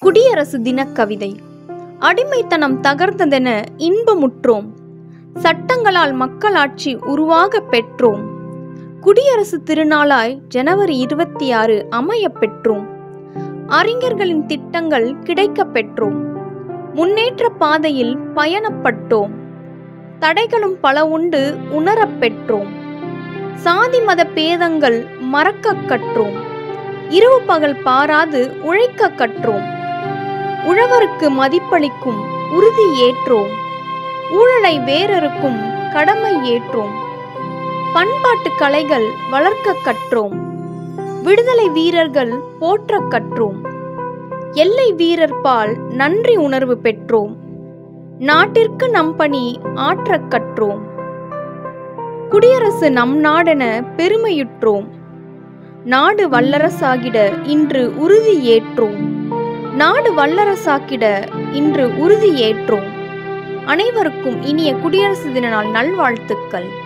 குடியரசு தினக் கவிதை அடிமைத்தனம் தகர்ந்ததென இன்பமுற்றோம் சட்டங்களால் மக்களாட்சி உருவாகப் பெற்றோம் குடியரசு திருநாளாய் ஜனவரி இருபத்தி ஆறு அமையப் பெற்றோம் அறிஞர்களின் திட்டங்கள் கிடைக்கப் பெற்றோம் முன்னேற்ற பாதையில் பயணப்பட்டோம் தடைகளும் பல உண்டு உணரப் பெற்றோம் சாதி மத பேதங்கள் மறக்கக் கற்றோம் இரவு பகல் பாராது உழைக்கக் கற்றோம் உழவருக்கு மதிப்பளிக்கும் உறுதி ஏற்றோம் ஊழலை வேறறுக்கும் கடமை ஏற்றோம் பண்பாட்டு கலைகள் வளர்க்க கற்றோம் விடுதலை வீரர்கள் போற்றக் கற்றோம் எல்லை வீரர் பால் நன்றி உணர்வு பெற்றோம் நாட்டிற்கு நம் பணி ஆற்றக் கற்றோம் குடியரசு நம் நாடென பெருமையுற்றோம் நாடு வல்லரசாகிட இன்று உறுதி ஏற்றோம் நாடு வல்லரசாக்கிட இன்று உறுதி ஏற்றோம் அனைவருக்கும் இனிய குடியரசு தின நாள் நல்வாழ்த்துக்கள்